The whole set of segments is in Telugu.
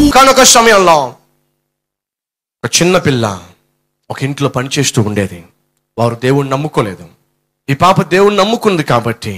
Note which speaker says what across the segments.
Speaker 1: కానొక సమయంలో ఒక చిన్న పిల్ల ఒక ఇంట్లో పనిచేస్తూ ఉండేది వారు దేవుణ్ణి నమ్ముకోలేదు ఈ పాప దేవుణ్ణి నమ్ముకుంది కాబట్టి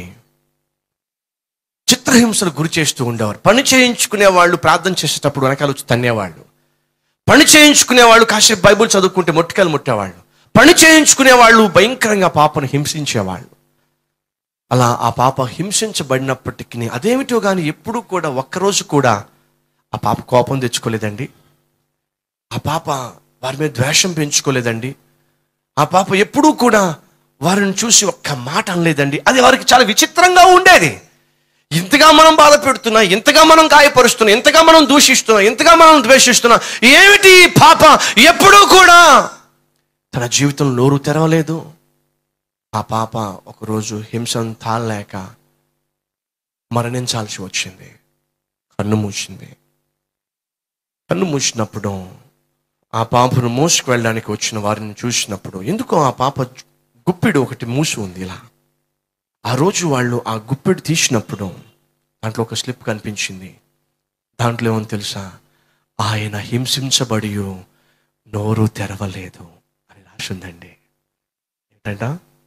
Speaker 1: చిత్రహింసలు గురి చేస్తూ ఉండేవారు పని చేయించుకునే వాళ్ళు ప్రార్థన చేసేటప్పుడు వెనకాల వచ్చి తన్నేవాళ్ళు పని చేయించుకునే వాళ్ళు కాసేపు బైబుల్ చదువుకుంటే మొట్టికాయలు ముట్టేవాళ్ళు పని చేయించుకునే వాళ్ళు భయంకరంగా పాపను హింసించేవాళ్ళు అలా ఆ పాప హింసించబడినప్పటికీ అదేమిటో కానీ ఎప్పుడూ కూడా ఒక్కరోజు కూడా ఆ పాప కోపం తెచ్చుకోలేదండి ఆ పాప వారి మీద ద్వేషం పెంచుకోలేదండి ఆ పాప ఎప్పుడూ కూడా వారిని చూసి ఒక్క మాట అనలేదండి అది వారికి చాలా విచిత్రంగా ఉండేది ఇంతగా మనం బాధ పెడుతున్నా ఇంతగా మనం గాయపరుస్తున్నా ఇంతగా మనం దూషిస్తున్నా ఇంతగా మనం ద్వేషిస్తున్నా ఏమిటి ఈ పాప ఎప్పుడూ కూడా తన జీవితం నోరు తెరవలేదు ఆ పాప ఒకరోజు హింసను తాళలేక మరణించాల్సి వచ్చింది కన్ను మూసింది కన్ను మూసినప్పుడు ఆ పాపను మోసుకు వెళ్ళడానికి వచ్చిన వారిని చూసినప్పుడు ఎందుకో ఆ పాప గుప్పిడు ఒకటి మూసి ఉంది ఇలా ఆ రోజు వాళ్ళు ఆ గుప్పిడు తీసినప్పుడు దాంట్లో ఒక స్లిప్ కనిపించింది దాంట్లో ఏమని తెలుసా ఆయన హింసించబడి నోరు తెరవలేదు అని రాసిందండి ఏంటంట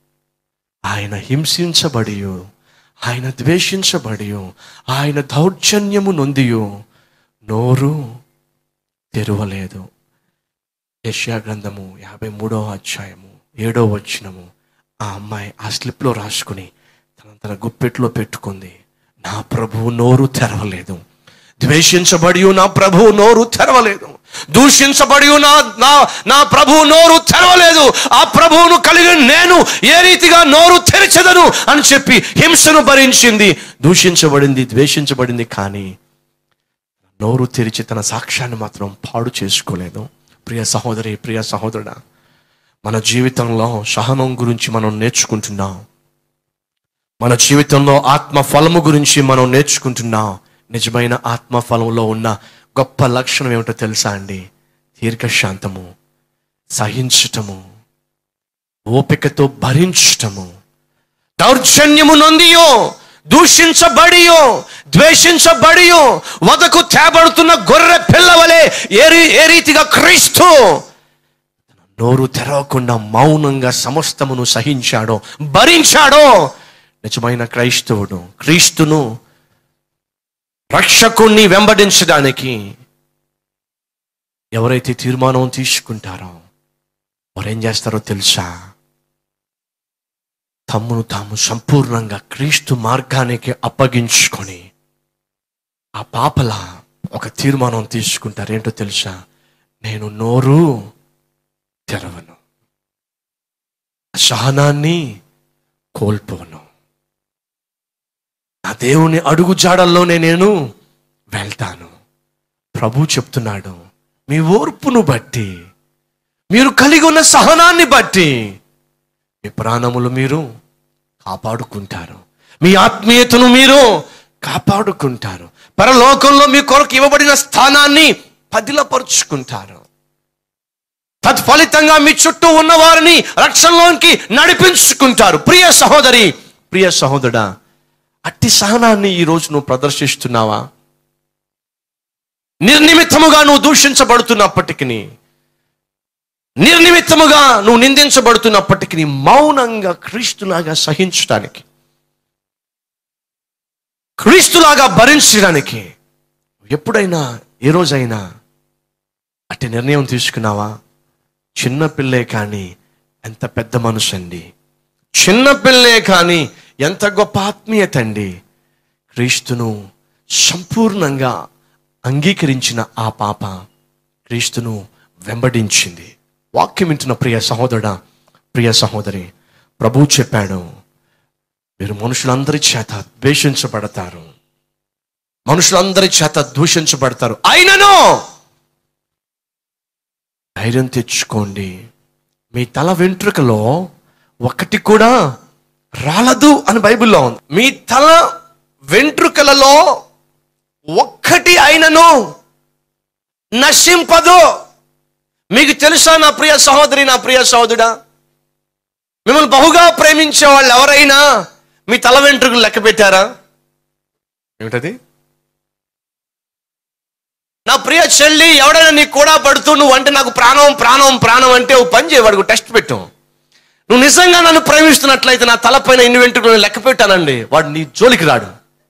Speaker 1: ఆయన హింసించబడి ఆయన ద్వేషించబడి ఆయన దౌర్జన్యము నొందియు నోరు తెరవలేదు యష్యా గ్రంథము యాభై మూడవ అధ్యాయము ఏడో వచనము ఆ అమ్మాయి ఆ స్లిప్లో రాసుకుని తన తన గుప్పెట్లో పెట్టుకుంది నా ప్రభువు నోరు తెరవలేదు ద్వేషించబడి నా ప్రభువు నోరు తెరవలేదు దూషించబడి నా నా నా ప్రభువు నోరు తెరవలేదు ఆ ప్రభువును కలిగి నేను ఏ రీతిగా నోరు తెరిచదను అని చెప్పి హింసను భరించింది దూషించబడింది ద్వేషించబడింది కానీ నోరు తెరిచి తన సాక్ష్యాన్ని మాత్రం పాడు చేసుకోలేదు ప్రియ సహోదరి ప్రియ సహోదరుడా మన జీవితంలో సహనం గురించి మనం నేర్చుకుంటున్నాం మన జీవితంలో ఆత్మ ఫలము గురించి మనం నేర్చుకుంటున్నాం నిజమైన ఆత్మ ఫలంలో ఉన్న గొప్ప లక్షణం ఏమిటో తెలుసా అండి దీర్ఘశాంతము సహించటము ఓపికతో భరించటము దౌర్జన్యము నొందియో దూషించబడియో ద్వేషించబడియో వదకు తేబడుతున్న గొర్రె పిల్లవలే ఏ రీ- ఏ రీతిగా క్రీస్తు నోరు తెరవకుండా మౌనంగా సమస్తమును సహించాడో భరించాడో నిజమైన క్రైస్తవుడు క్రీస్తును రక్షకుణ్ణి వెంబడించడానికి ఎవరైతే తీర్మానం తీసుకుంటారో వారు ఏం చేస్తారో తెలుసా తమ్మును తాము సంపూర్ణంగా క్రీస్తు మార్గానికి అప్పగించుకొని ఆ పాపల ఒక తీర్మానం తీసుకుంటారు ఏంటో తెలుసా నేను నోరు తెరవను సహనాన్ని కోల్పోను నా దేవుని అడుగు జాడల్లోనే నేను వెళ్తాను ప్రభు చెప్తున్నాడు మీ ఓర్పును బట్టి మీరు కలిగి ఉన్న సహనాన్ని బట్టి మీ ప్రాణములు మీరు కాపాడుకుంటారు మీ ఆత్మీయతను మీరు కాపాడుకుంటారు పరలోకంలో మీ కొరకు ఇవ్వబడిన స్థానాన్ని పదిలపరుచుకుంటారు తత్ఫలితంగా మీ చుట్టూ ఉన్న వారిని రక్షణలోనికి నడిపించుకుంటారు ప్రియ సహోదరి ప్రియ సహోదరుడా అట్టి సహనాన్ని ఈ రోజు నువ్వు ప్రదర్శిస్తున్నావా నిర్నిమిత్తముగా నువ్వు దూషించబడుతున్నప్పటికీ నిర్నిమిత్తముగా నువ్వు నిందించబడుతున్నప్పటికీ మౌనంగా క్రీస్తులాగా సహించడానికి క్రీస్తులాగా భరించడానికి ఎప్పుడైనా ఏ రోజైనా అట్టి నిర్ణయం తీసుకున్నావా చిన్న పిల్లే కానీ ఎంత పెద్ద మనసు అండి చిన్న పిల్లే కానీ ఎంత గొప్ప ఆత్మీయత అండి క్రీస్తును సంపూర్ణంగా అంగీకరించిన ఆ పాప క్రీస్తును వెంబడించింది వాక్యం వింటున్న ప్రియ సహోదరుడా ప్రియ సహోదరి ప్రభు చెప్పాడు మీరు మనుషులందరి చేత ద్వేషించబడతారు మనుషులందరి చేత దూషించబడతారు అయినను ధైర్యం తెచ్చుకోండి మీ తల వెంట్రుకలో ఒకటి కూడా రాలదు అని బైబిల్లో ఉంది మీ తల వెంట్రుకలలో ఒక్కటి అయినను నశింపదు మీకు తెలుసా నా ప్రియ సహోదరి నా ప్రియ సహోదరుడా మిమ్మల్ని బహుగా ప్రేమించే వాళ్ళు ఎవరైనా మీ తల వెంట్రుకలు లెక్క పెట్టారా ఏమిటది నా ప్రియ చెల్లి ఎవడైనా నీకు కూడా పడుతూ నువ్వు అంటే నాకు ప్రాణం ప్రాణం ప్రాణం అంటే ఓ పని చేయవాడు టెస్ట్ పెట్టు నువ్వు నిజంగా నన్ను ప్రేమిస్తున్నట్లయితే నా తలపైన ఇన్ని వెంట్రుకలు లెక్క పెట్టానండి వాడు నీ జోలికి రాడు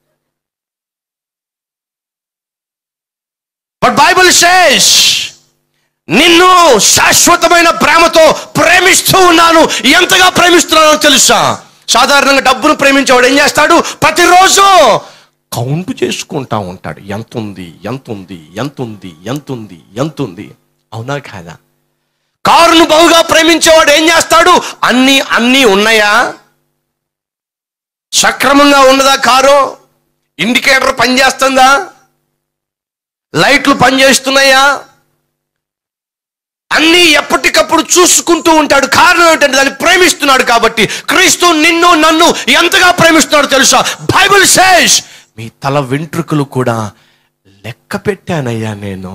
Speaker 1: బట్ బైబిల్ శేష్ నిన్ను శాశ్వతమైన ప్రేమతో ప్రేమిస్తూ ఉన్నాను ఎంతగా ప్రేమిస్తున్నానో తెలుసా సాధారణంగా డబ్బును ప్రేమించేవాడు ఏం చేస్తాడు ప్రతిరోజు కౌంట్ చేసుకుంటా ఉంటాడు ఎంత ఉంది ఎంత ఉంది ఎంత ఉంది ఎంత ఉంది ఎంత ఉంది అవునా కాదా కారును బహుగా ప్రేమించేవాడు ఏం చేస్తాడు అన్ని అన్ని ఉన్నాయా సక్రమంగా ఉన్నదా కారు ఇండికేటర్ పనిచేస్తుందా లైట్లు పనిచేస్తున్నాయా అన్నీ ఎప్పటికప్పుడు చూసుకుంటూ ఉంటాడు కారణం ఏంటంటే దాన్ని ప్రేమిస్తున్నాడు కాబట్టి క్రీస్తు నిన్ను నన్ను ఎంతగా ప్రేమిస్తున్నాడు తెలుసా బైబిల్ సేస్ మీ తల వెంట్రుకలు కూడా లెక్క పెట్టానయ్యా నేను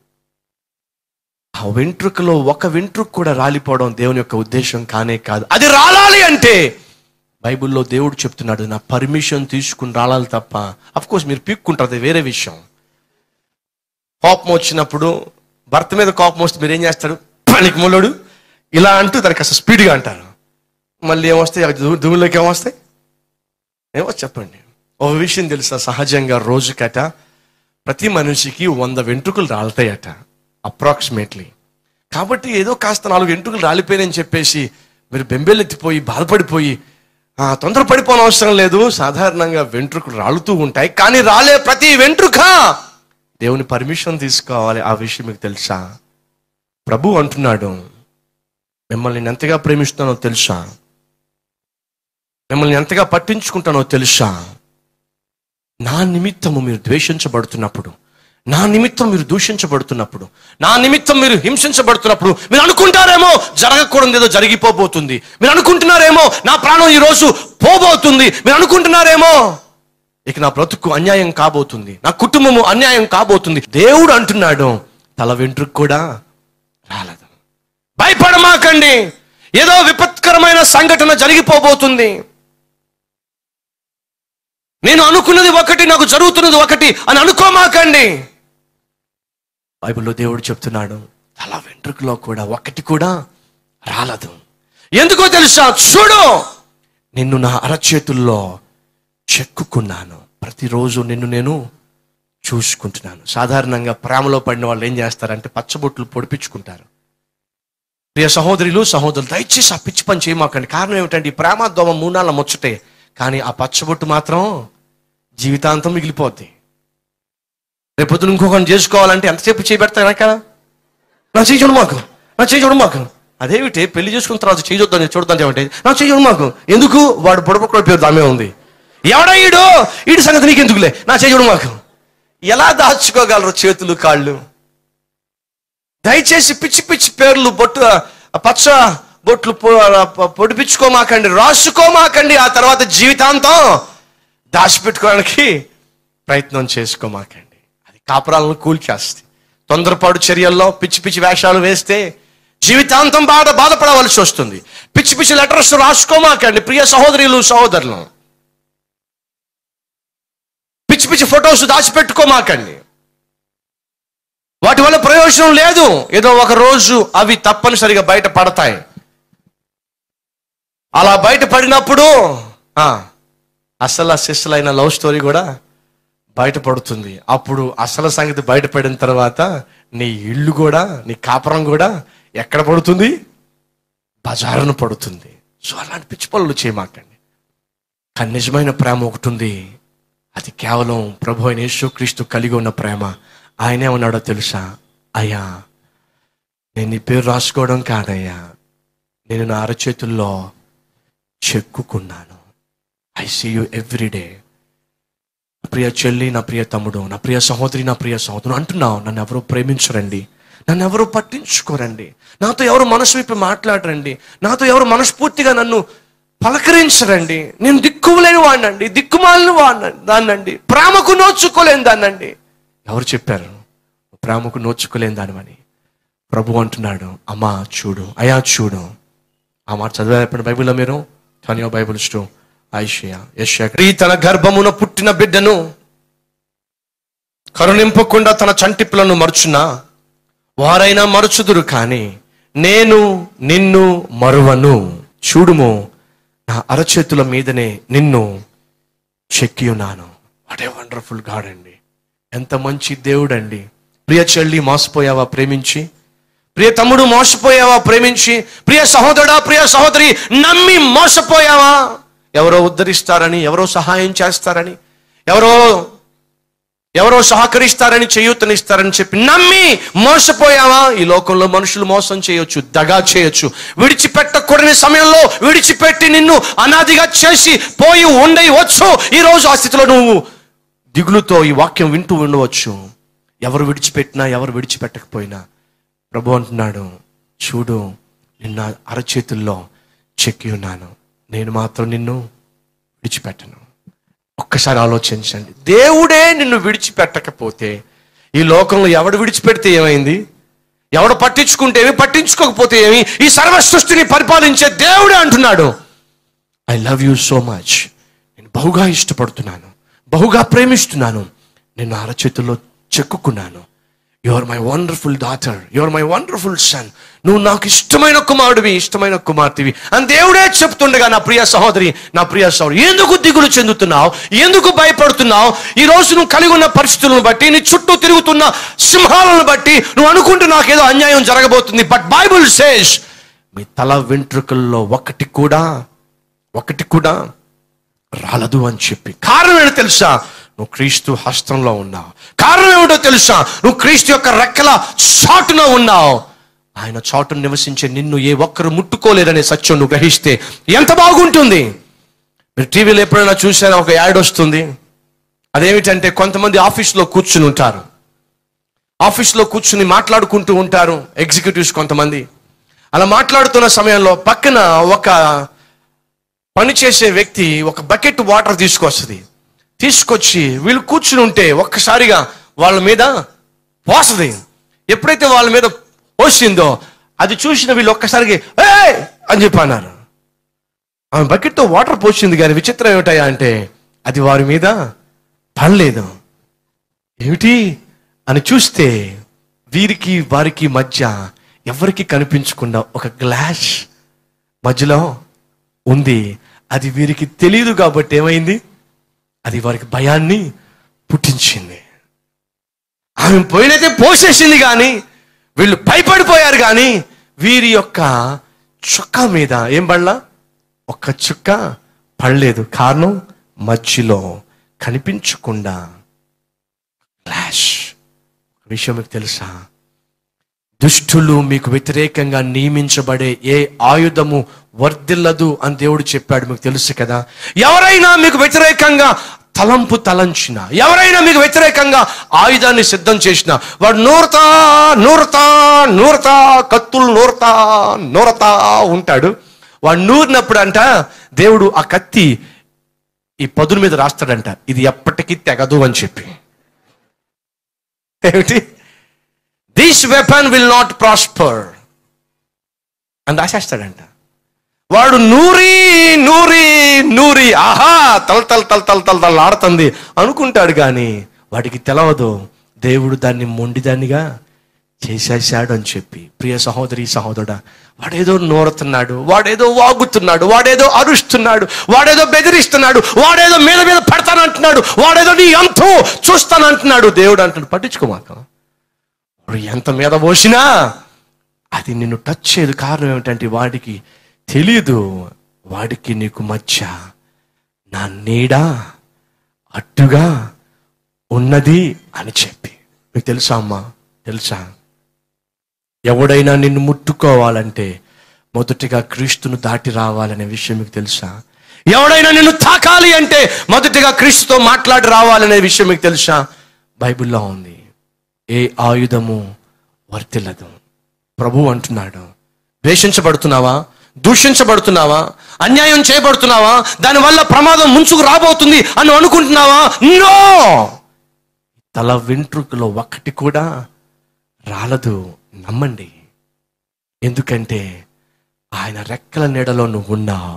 Speaker 1: ఆ వెంట్రుకలో ఒక వెంట్రుక కూడా రాలిపోవడం దేవుని యొక్క ఉద్దేశం కానే కాదు అది రాలాలి అంటే బైబిల్లో దేవుడు చెప్తున్నాడు నా పర్మిషన్ తీసుకుని రాలాలి తప్ప అఫ్ కోర్స్ మీరు పీక్కుంటారు అది వేరే విషయం కోపం వచ్చినప్పుడు భర్త మీద కోపం వస్తే మీరు ఏం చేస్తారు పనికి మొల్లడు ఇలా అంటూ దానికి అసలు స్పీడ్గా అంటారు మళ్ళీ ఏమొస్తాయి అవి దు- దుమ్ములోకి ఏమొస్తాయి ఏమో చెప్పండి ఒక విషయం తెలుసా సహజంగా రోజుకట ప్రతి మనిషికి వంద వెంట్రుకలు రాలుతాయట అప్రాక్సిమేట్లీ కాబట్టి ఏదో కాస్త నాలుగు వెంట్రుకలు రాలిపోయినని చెప్పేసి మీరు బెంబేలెత్తిపోయి బాధపడిపోయి "ఆ, తొందరపడిపోని అవసరం లేదు సాధారణంగా వెంట్రుకలు రాలుతూ ఉంటాయి కానీ రాలే ప్రతి వెంట్రుక దేవుని పర్మిషన్ తీసుకోవాలి ఆ విషయం మీకు తెలుసా ప్రభు అంటున్నాడు మిమ్మల్ని నేను ఎంతగా ప్రేమిస్తానో తెలుసా మిమ్మల్ని ఎంతగా పట్టించుకుంటానో తెలుసా నా నిమిత్తము మీరు ద్వేషించబడుతున్నప్పుడు నా నిమిత్తం మీరు దూషించబడుతున్నప్పుడు నా నిమిత్తం మీరు హింసించబడుతున్నప్పుడు మీరు అనుకుంటారేమో జరగకూడదు ఏదో జరిగిపోబోతుంది మీరు అనుకుంటున్నారేమో నా ప్రాణం ఈ రోజు పోబోతుంది మీరు అనుకుంటున్నారేమో ఇక నా బ్రతుకు అన్యాయం కాబోతుంది నా కుటుంబము అన్యాయం కాబోతుంది దేవుడు అంటున్నాడు తల వెంట్రుకు కూడా రాలదు భయపడమాకండి ఏదో విపత్కరమైన సంఘటన జరిగిపోబోతుంది నేను అనుకున్నది ఒకటి నాకు జరుగుతున్నది ఒకటి అని అనుకోమాకండి బైబిల్లో దేవుడు చెప్తున్నాడు తల వెంట్రుకలో కూడా ఒకటి కూడా రాలదు ఎందుకో తెలుసా చూడు నిన్ను నా అరచేతుల్లో చెక్కుకున్నాను ప్రతిరోజు నిన్ను నేను చూసుకుంటున్నాను సాధారణంగా ప్రేమలో పడిన వాళ్ళు ఏం చేస్తారంటే పచ్చబొట్లు పొడిపించుకుంటారు ప్రియ సహోదరులు సహోదరులు దయచేసి ఆ పిచ్చి పని చేయమాకండి కారణం ఏమిటంటే ఈ ప్రేమ దోమ మూనాళ్ళ ముచ్చటే కానీ ఆ పచ్చబొట్టు మాత్రం జీవితాంతం మిగిలిపోద్ది రేపొద్దున ఇంకొకరిని చేసుకోవాలంటే ఎంతసేపు చేయబెడతా వెనక నా చేయి చూడు మాకు నా చేయి చూడు మాకు అదేమిటి పెళ్లి చేసుకున్న తర్వాత చేయి చూద్దాం చూడదాం ఏమంటే నా చేయి చూడు మాకు ఎందుకు వాడు పొడపక్కడ పేరు దామే ఉంది ఎవడా ఈడు ఈడి సంగతి నీకెందుకులే నా చేయి చూడు మాకు ఎలా దాచుకోగలరు చేతులు కాళ్ళు దయచేసి పిచ్చి పిచ్చి పేర్లు బొట్టు ఆ పచ్చ బొట్లు పొ- పొ- పొడిపించుకోమాకండి రాసుకోమాకండి ఆ తర్వాత జీవితాంతం దాచిపెట్టుకోవడానికి ప్రయత్నం చేసుకోమాకండి అది కాపురాలను కూల్చేస్తుంది తొందరపాటు చర్యల్లో పిచ్చి పిచ్చి వేషాలు వేస్తే జీవితాంతం బాధ బాధపడవలసి వస్తుంది పిచ్చి పిచ్చి లెటర్స్ రాసుకోమాకండి ప్రియ సహోదరులు సహోదరులు పిచ్చి పిచ్చి ఫొటోస్ దాచిపెట్టుకోమాకండి వాటి వల్ల ప్రయోజనం లేదు ఏదో ఒక రోజు అవి తప్పనిసరిగా బయట పడతాయి అలా బయట పడినప్పుడు ఆ, అసలు శిస్సులైన లవ్ స్టోరీ కూడా బయటపడుతుంది అప్పుడు అసలు సంగతి బయటపడిన తర్వాత నీ ఇల్లు కూడా నీ కాపురం కూడా ఎక్కడ పడుతుంది బజారును పడుతుంది సో అలాంటి పిచ్చి పనులు చేయమాకండి కానీ నిజమైన ప్రేమ ఒకటి ఉంది అది కేవలం ప్రభు అయిన యేసుక్రీస్తు కలిగి ఉన్న ప్రేమ ఆయనే ఉన్నాడో తెలుసా అయ్యా నేను నీ పేరు రాసుకోవడం కాదయ్యా నేను నా అరచేతుల్లో చెక్కుకున్నాను ఐ సీ యూ ఎవ్రీడే నా ప్రియ చెల్లి నా ప్రియ తమ్ముడు నా ప్రియ సహోదరి నా ప్రియ సహోదరుడు అంటున్నావు నన్ను ఎవరు ప్రేమించరండి నన్ను ఎవరు పట్టించుకోరండి నాతో ఎవరు మనసు విప్పి మాట్లాడరండి నాతో ఎవరు మనస్ఫూర్తిగా నన్ను పలకరించరండి నేను దిక్కులేని వాడినండి దిక్కుమాలిన వాడిన దాన్నండి ప్రేమకు నోచుకోలేని దాన్నండి ఎవరు చెప్పారు ప్రేమకు నోచుకోలేని దానివని ప్రభు అంటున్నాడు అమ్మా చూడు అయా చూడు ఆ మాట చదివారు బైబిల్లో మీరు కానీ బైబిల్ స్టో ఐషియా యశ్యా తన గర్భమున పుట్టిన బిడ్డను కరుణింపకుండా తన చంటిప్పులను మరుచునా వారైనా మరుచుదురు కానీ నేను నిన్ను మరువను చూడుము నా అరచేతుల మీదనే నిన్ను చెక్కి ఉన్నాను వాట్ ఏ వండర్ఫుల్ గాడ్ అండి ఎంత మంచి దేవుడు అండి ప్రియ చెల్లి మోసపోయావా ప్రేమించి ప్రియ తమ్ముడు మోసపోయావా ప్రేమించి ప్రియ సహోదరుడా ప్రియ సహోదరి నమ్మి మోసపోయావా ఎవరో ఉద్ధరిస్తారని ఎవరో సహాయం చేస్తారని ఎవరో ఎవరో సహకరిస్తారని చేయూతనిస్తారని చెప్పి నమ్మి మోసపోయావా ఈ లోకంలో మనుషులు మోసం చేయొచ్చు దగా చేయొచ్చు విడిచిపెట్టకూడని సమయంలో విడిచిపెట్టి నిన్ను అనాదిగా చేసి పోయి ఉండవచ్చు ఈ రోజు ఆ స్థితిలో నువ్వు దిగులుతో ఈ వాక్యం వింటూ ఉండవచ్చు ఎవరు విడిచిపెట్టినా ఎవరు విడిచిపెట్టకపోయినా ప్రభు అంటున్నాడు చూడు నిన్న అరచేతుల్లో చెక్కి ఉన్నాను నేను మాత్రం నిన్ను విడిచిపెట్టను ఒక్కసారి ఆలోచించండి దేవుడే నిన్ను విడిచిపెట్టకపోతే ఈ లోకంలో ఎవడు విడిచిపెడితే ఏమైంది ఎవడు పట్టించుకుంటే ఏమి పట్టించుకోకపోతే ఏమి ఈ సర్వ సృష్టిని పరిపాలించే దేవుడే అంటున్నాడు I love you so much నేను బహుగా ఇష్టపడుతున్నాను బహుగా ప్రేమిస్తున్నాను నేను అరచేతుల్లో చెక్కుకున్నాను you are my wonderful daughter you are my wonderful son నువ్వు నాకు ఇష్టమైన కుమారుడివి ఇష్టమైన కుమార్తెవి అని దేవుడే చెప్తుండగా నా ప్రియ సహోదరి నా ప్రియ సహోదరి ఎందుకు దిగులు చెందుతున్నావు ఎందుకు భయపడుతున్నావు ఈ రోజు నువ్వు కలిగి ఉన్న పరిస్థితులను బట్టి నీ చుట్టూ తిరుగుతున్న సింహాలను బట్టి నువ్వు అనుకుంటూ నాకేదో అన్యాయం జరగబోతుంది బట్ బైబుల్ సేస్ మీ తల వెంట్రుకల్లో ఒకటి కూడా ఒకటి కూడా రాలదు అని చెప్పి కారణం ఏంటో తెలుసా నువ్వు క్రీస్తు హస్తంలో ఉన్నావు కారణం ఏమిటో తెలుసా నువ్వు క్రీస్తు యొక్క రెక్కల చాటున ఉన్నావు ఆయన చాటును నివసించే నిన్ను ఏ ఒక్కరు ముట్టుకోలేరనే సత్యం నువ్వు గ్రహిస్తే ఎంత బాగుంటుంది మీరు టీవీలో ఎప్పుడైనా చూసారా ఒక యాడ్ వస్తుంది అదేమిటంటే కొంతమంది ఆఫీస్లో కూర్చుని ఉంటారు ఆఫీస్లో కూర్చుని మాట్లాడుకుంటూ ఉంటారు ఎగ్జిక్యూటివ్స్ కొంతమంది అలా మాట్లాడుతున్న సమయంలో పక్కన ఒక పనిచేసే వ్యక్తి ఒక బకెట్ వాటర్ తీసుకొస్తుంది తీసుకొచ్చి వీళ్ళు కూర్చుని ఉంటే ఒక్కసారిగా వాళ్ళ మీద పోస్తుంది ఎప్పుడైతే వాళ్ళ మీద పోసిందో అది చూసిన వీళ్ళు ఒక్కసారికి ఏ అని చెప్పి అన్నారు ఆమె బకెట్తో వాటర్ పోసింది కానీ విచిత్రం ఏమిటయా అంటే అది వారి మీద పడలేదు ఏమిటి అని చూస్తే వీరికి వారికి మధ్య ఎవరికి కనిపించకుండా ఒక గ్లాస్ మధ్యలో ఉంది అది వీరికి తెలియదు కాబట్టి ఏమైంది అది వారికి భయాన్ని పుట్టించింది ఆమె పోయినైతే పోసేసింది కానీ వీళ్ళు భయపడిపోయారు కానీ వీరి యొక్క చుక్క మీద ఏం పడలా ఒక్క చుక్క పడలేదు కారణం మధ్యలో కనిపించకుండా ఫ్లాష్ విషయం మీకు తెలుసా దుష్టులు మీకు వ్యతిరేకంగా నియమించబడే ఏ ఆయుధము వర్ధిల్లదు అని దేవుడు చెప్పాడు మీకు తెలుసు కదా ఎవరైనా మీకు వ్యతిరేకంగా తలంపు తలంచిన ఎవరైనా మీకు వ్యతిరేకంగా ఆయుధాన్ని సిద్ధం చేసిన వాడు నూరతా నూరతా నూరతా కత్తులు నూరతా నూరతా ఉంటాడు వాడు నూరినప్పుడు అంట దేవుడు ఆ కత్తి ఈ పదుల మీద రాస్తాడంట ఇది ఎప్పటికీ తెగదు అని చెప్పి ఏమిటి this weapon will not prosper అని రాసేస్తాడంట వాడు నూరి నూరి నూరి ఆహా తల తల తల తల తల తల ఆడుతుంది అనుకుంటాడు కానీ వాడికి తెలవదు దేవుడు దాన్ని మొండిదానిగా చేసేసాడు అని చెప్పి ప్రియ సహోదరి సహోదరుడా వాడేదో నూరుతున్నాడు వాడేదో వాగుతున్నాడు వాడేదో అరుస్తున్నాడు వాడేదో బెదిరిస్తున్నాడు వాడేదో మీద మీద పడతానంటున్నాడు వాడేదో నీ అంతు చూస్తానంటున్నాడు దేవుడు అంటున్నాడు పట్టించుకోమాక వాడు ఎంత మీద పోసినా అది నిన్ను టచ్ చేయదు కారణం ఏమిటంటే వాడికి తెలియదు వాడికి నీకు మధ్య నా నీడ అడ్డుగా ఉన్నది అని చెప్పి మీకు తెలుసా అమ్మా తెలుసా ఎవడైనా నిన్ను ముట్టుకోవాలంటే మొదటిగా క్రీస్తును దాటి రావాలనే విషయం మీకు తెలుసా ఎవడైనా నిన్ను తాకాలి అంటే మొదటిగా క్రీస్తుతో మాట్లాడి రావాలనే విషయం మీకు తెలుసా బైబిల్లో ఉంది ఏ ఆయుధము వర్తిల్లదు ప్రభు అంటున్నాడు ద్వేషించబడుతున్నావా దూషించబడుతున్నావా అన్యాయం చేయబడుతున్నావా దానివల్ల ప్రమాదం ముంచుకు రాబోతుంది అని అనుకుంటున్నావా నో తల వెంట్రుకలో ఒక్కటి కూడా రాలదు నమ్మండి ఎందుకంటే ఆయన రెక్కల నీడలో నువ్వు ఉన్నావు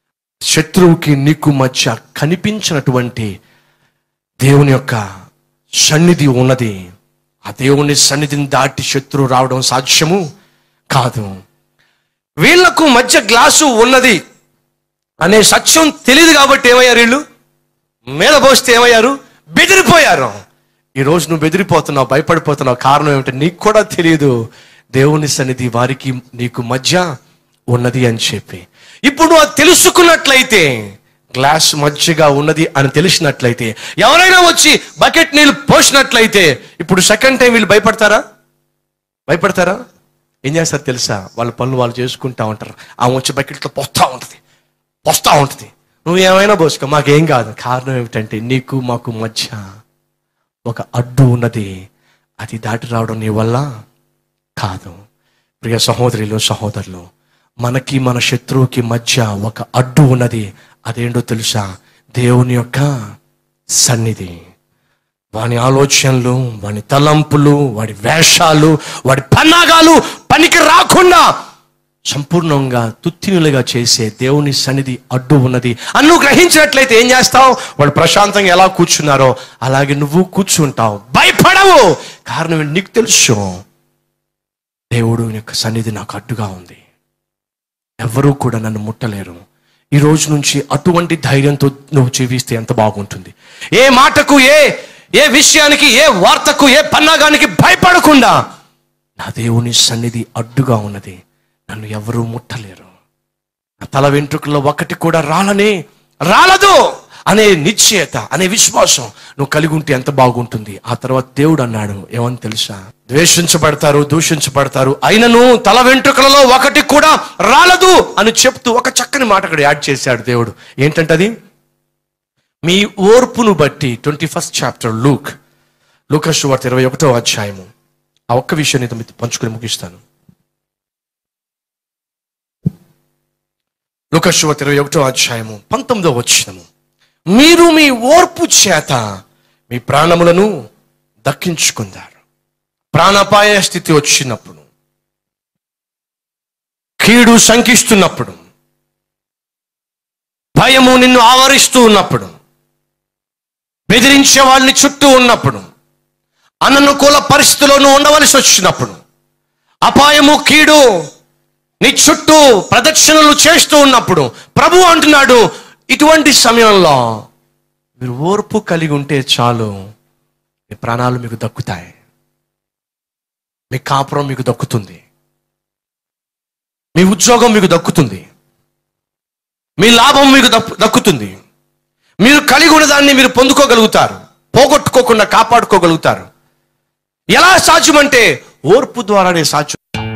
Speaker 1: శత్రువుకి నీకు మధ్య కనిపించినటువంటి దేవుని యొక్క సన్నిధి ఉన్నది ఆ దేవుని సన్నిధిని దాటి శత్రువు రావడం సాధ్యము కాదు వీళ్లకు మధ్య గ్లాసు ఉన్నది అనే సత్యం తెలియదు కాబట్టి ఏమయ్యారు వీళ్ళు మీద పోస్తే ఏమయ్యారు బెదిరిపోయారు ఈ రోజు నువ్వు బెదిరిపోతున్నావు భయపడిపోతున్నావు కారణం ఏమిటంటే నీకు కూడా తెలియదు దేవుని సన్నిధి వారికి నీకు మధ్య ఉన్నది అని చెప్పి ఇప్పుడు నువ్వు అది తెలుసుకున్నట్లయితే గ్లాస్ మధ్యగా ఉన్నది అని తెలిసినట్లయితే ఎవరైనా వచ్చి బకెట్ నీళ్ళు పోసినట్లయితే ఇప్పుడు సెకండ్ టైం వీళ్ళు భయపడతారా భయపడతారా ఏం చేస్తారు తెలుసా వాళ్ళ పనులు వాళ్ళు చేసుకుంటా ఉంటారు ఆమె వచ్చి బకెట్లో పోస్తా ఉంటుంది పోస్తా ఉంటుంది నువ్వు ఏమైనా పోసుకో మాకేం కాదు కారణం ఏమిటంటే నీకు మాకు మధ్య ఒక అడ్డు ఉన్నది అది దాటి రావడం నీ వల్ల కాదు ప్రియ సహోదరులు సహోదరులు మనకి మన శత్రువుకి మధ్య ఒక అడ్డు ఉన్నది అదేంటో తెలుసా దేవుని యొక్క సన్నిధి వాని ఆలోచనలు వాని తలంపులు వాడి వేషాలు వాడి పన్నాగాలు పనికి రాకుండా సంపూర్ణంగా తుత్తినులుగా చేసే దేవుని సన్నిధి అడ్డు ఉన్నది అని నువ్వు గ్రహించినట్లయితే ఏం చేస్తావు వాడు ప్రశాంతంగా ఎలా కూర్చున్నారో అలాగే నువ్వు కూర్చుంటావు భయపడవు కారణం ఏంటి? నీకు తెలుసు దేవుడు యొక్క సన్నిధి నాకు అడ్డుగా ఉంది ఎవరూ కూడా నన్ను ముట్టలేరు ఈ రోజు నుంచి అటువంటి ధైర్యంతో నువ్వు జీవిస్తే ఎంత బాగుంటుంది ఏ మాటకు ఏ ఏ విషయానికి ఏ వార్తకు ఏ పన్నాగానికి భయపడకుండా నా దేవుని సన్నిధి అడ్డుగా ఉన్నది నన్ను ఎవరూ ముట్టలేరు నా తల వెంట్రుకల్లో ఒకటి కూడా రాలనే రాలదు అనే నిశ్చయత అనే విశ్వాసం నువ్వు కలిగి ఉంటే ఎంత బాగుంటుంది ఆ తర్వాత దేవుడు అన్నాడు ఏమని తెలుసా ద్వేషించబడతారు దూషించబడతారు అయినను తల వెంట్రుకలలో ఒకటి కూడా రాలదు అని చెప్తూ ఒక చక్కని మాట అక్కడ యాడ్ చేశాడు దేవుడు ఏంటంటది మీ ఓర్పును బట్టి twenty first chapter Luke Lucas వార్త ఇరవై ఒకటో అధ్యాయము ఆ ఒక్క విషయాన్ని నీతో మీతో పంచుకొని ముగిస్తాను లూకస్ వార్త ఇరవై ఒకటో అధ్యాయము పంతొమ్మిదో వచ్చినము మీరు మీ ఓర్పు చేత మీ ప్రాణములను దక్కించుకుందారు ప్రాణాపాయ స్థితి వచ్చినప్పుడు కీడు శంకిస్తున్నప్పుడు భయము నిన్ను ఆవరిస్తూ ఉన్నప్పుడు బెదిరించే వాళ్ళని చుట్టూ ఉన్నప్పుడు అననుకూల పరిస్థితిలో నువ్వు ఉండవలసి వచ్చినప్పుడు అపాయము కీడు నీ చుట్టూ ప్రదక్షిణలు చేస్తూ ఉన్నప్పుడు ప్రభు అంటున్నాడు ఇటువంటి సమయంలో మీరు ఓర్పు కలిగి ఉంటే చాలు మీ ప్రాణాలు మీకు దక్కుతాయి మీ కాపురం మీకు దక్కుతుంది మీ ఉద్యోగం మీకు దక్కుతుంది మీ లాభం మీకు దక్కు- దక్కుతుంది మీరు కలిగి ఉన్న దాన్ని మీరు పొందుకోగలుగుతారు పోగొట్టుకోకుండా కాపాడుకోగలుగుతారు ఎలా సాధ్యమంటే ఓర్పు ద్వారానే సాధ్యం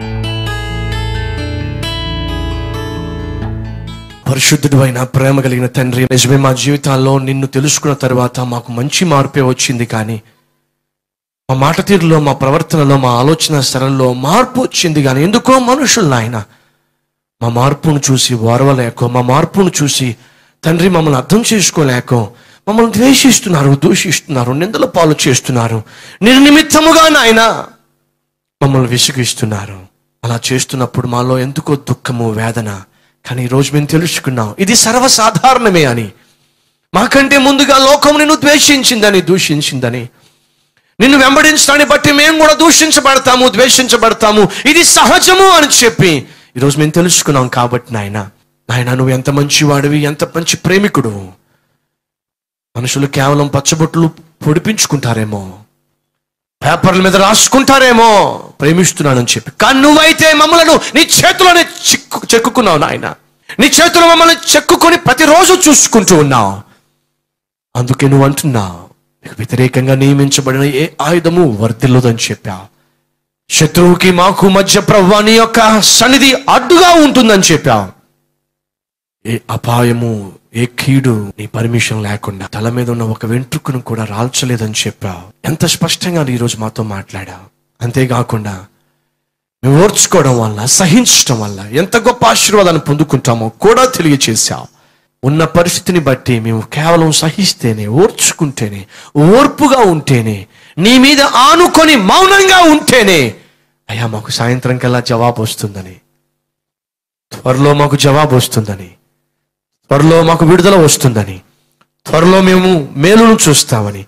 Speaker 1: పరిశుద్ధుడు అయిన ప్రేమ కలిగిన తండ్రి నిజమే మా జీవితాల్లో నిన్ను తెలుసుకున్న తర్వాత మాకు మంచి మార్పే వచ్చింది కానీ మా మాట తీరులో మా ప్రవర్తనలో మా ఆలోచన స్థలంలో మార్పు వచ్చింది కానీ ఎందుకో మనుషులు నాయన మా మార్పును చూసి ఓర్వలేకో మా మార్పును చూసి తండ్రి మమ్మల్ని అర్థం చేసుకోలేకో మమ్మల్ని ద్వేషిస్తున్నారు దూషిస్తున్నారు నిందల పాలు చేస్తున్నారు నిర్నిమిత్తముగా నాయన మమ్మల్ని విసిగిస్తున్నారు అలా చేస్తున్నప్పుడు మాలో ఎందుకో దుఃఖము వేదన కానీ ఈరోజు మేము తెలుసుకున్నాం ఇది సర్వసాధారణమే అని మాకంటే ముందుగా లోకం నిన్ను ద్వేషించిందని దూషించిందని నిన్ను వెంబడించడాన్ని బట్టి మేము కూడా దూషించబడతాము ద్వేషించబడతాము ఇది సహజము అని చెప్పి ఈరోజు మేము తెలుసుకున్నాం కాబట్టి నాయన నాయన నువ్వు ఎంత మంచివాడివి ఎంత మంచి ప్రేమికుడు మనుషులు కేవలం పచ్చబొట్లు పొడిపించుకుంటారేమో పేపర్ల మీద రాసుకుంటారేమో ప్రేమిస్తున్నానని చెప్పి కానీ నువ్వైతే మమ్మలను నీ చేతిలోనే చిక్కు చెక్కుకున్నావు నాయన నీ చేతిలో మమ్మల్ని చెక్కుకొని ప్రతిరోజు చూసుకుంటూ ఉన్నావు అందుకే నువ్వు అంటున్నావు నీకు వ్యతిరేకంగా నియమించబడిన ఏ ఆయుధము వర్ధిల్లదని చెప్పావు శత్రువుకి మాకు మధ్య ప్రవ్వా నీ యొక్క సన్నిధి అడ్డుగా ఉంటుందని చెప్పావు ఏ అపాయము ఏ కీడు నీ పర్మిషన్ లేకుండా తల మీద ఉన్న ఒక వెంట్రుకను కూడా రాల్చలేదని చెప్పావు ఎంత స్పష్టంగా ఈ రోజు మాతో మాట్లాడావు అంతేకాకుండా మేము ఓర్చుకోవడం వల్ల సహించడం వల్ల ఎంత గొప్ప ఆశీర్వాదాన్ని పొందుకుంటామో కూడా తెలియచేశావు ఉన్న పరిస్థితిని బట్టి మేము కేవలం సహిస్తేనే ఓర్చుకుంటేనే ఓర్పుగా ఉంటేనే నీ మీద ఆనుకొని మౌనంగా ఉంటేనే అయ్యా మాకు సాయంత్రం కల్లా జవాబు వస్తుందని త్వరలో మాకు జవాబు వస్తుందని త్వరలో మాకు విడుదల వస్తుందని త్వరలో మేము మేలును చూస్తామని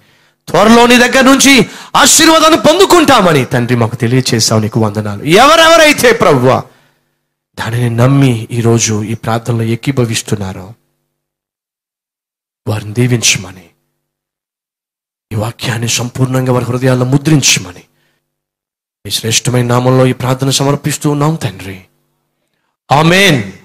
Speaker 1: త్వరలో నీ దగ్గర నుంచి ఆశీర్వాదాన్ని పొందుకుంటామని తండ్రి మాకు తెలియచేసావు నీకు వందనాలు ఎవరెవరైతే ప్రభువ దానిని నమ్మి ఈరోజు ఈ ప్రార్థనలో ఏకీభవిస్తున్నారో వారిని దీవించమని ఈ వాక్యాన్ని సంపూర్ణంగా వారి హృదయాల్లో ముద్రించమని ఈ శ్రేష్టమైన నామంలో ఈ ప్రార్థన సమర్పిస్తూ ఉన్నాం తండ్రి ఆమెన్